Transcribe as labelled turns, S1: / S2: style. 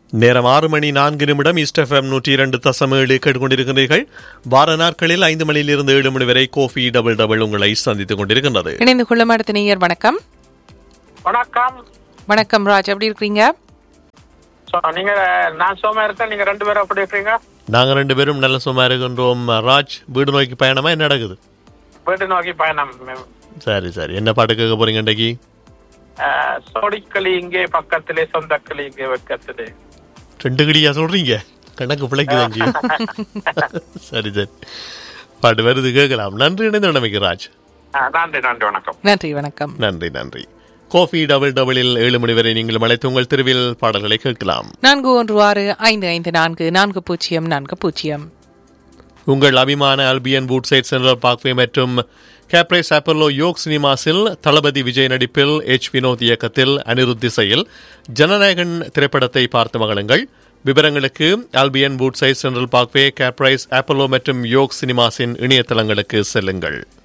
S1: நேரம் ஆறு மணி நான்கு நிமிடம் ஈஸ்ட் எஃப்எம் நூற்றி இரண்டு தசம் ஏழு கேட்டுக்கொண்டிருக்கிறீர்கள் வார நாட்களில் ஐந்து மணியிலிருந்து ஏழு மணி வரை கோஃபி டபுள் டபுள் உங்களை சந்தித்துக் கொண்டிருக்கின்றது
S2: இணைந்து கொள்ளும் அடுத்த நேயர் வணக்கம்
S3: வணக்கம்
S2: வணக்கம் ராஜ் எப்படி இருக்கீங்க
S3: So, நீங்க நான் சோமா இருக்கேன் நீங்க ரெண்டு பேரும் எப்படி இருக்கீங்க
S1: நாங்க ரெண்டு பேரும் நல்ல சும்மா இருக்கின்றோம் ராஜ் வீடு நோக்கி பயணமா என்ன நடக்குது
S3: வீட்டு நோக்கி பயணம்
S1: சரி சரி என்ன பாட்டு கேட்க போறீங்க இன்றைக்கு
S3: அஹ், சோடிக்களி இங்கே பக்கத்திலே சொந்தக்களி இங்கே வெக்கத்திலே
S1: ரெண்டு கடியா சொல்றீங்க கணக்கு பிழைக்குது அங்கே சரி சரி பாட்டு வருது கேட்கலாம் நன்றி இணைந்து நடமைக்கு ராஜ்
S3: அஹ், நன்றி நன்றி வணக்கம்
S2: நன்றி வணக்கம்
S1: நன்றி நன்றி கோஃபி டபுள் டபுளில் ஏழு மணி வரை நீங்கள் அழைத்து உங்கள் தெருவில் பாடல்களை கேட்கலாம்
S2: நான்கு ஒன்று ஆறு ஐந்து ஐந்து நான்கு நான்கு பூஜ்ஜியம் நான்கு பூஜ்ஜியம்
S1: உங்கள் அபிமான Albion Boot Side Central Parkway மற்றும் கேப்ரைஸ் அப்பல்லோ யோக் சினிமாஸில் தளபதி விஜய் நடிப்பில் எச் வினோத் இயக்கத்தில் அனிருத் திசையில் ஜனநாயகன் திரைப்படத்தை பார்த்து மகளுங்கள் விவரங்களுக்கு Albion Boot Side Central Parkway Caprice Apollo மற்றும் யோக் சினிமாஸின் இணையதளங்களுக்கு செல்லுங்கள்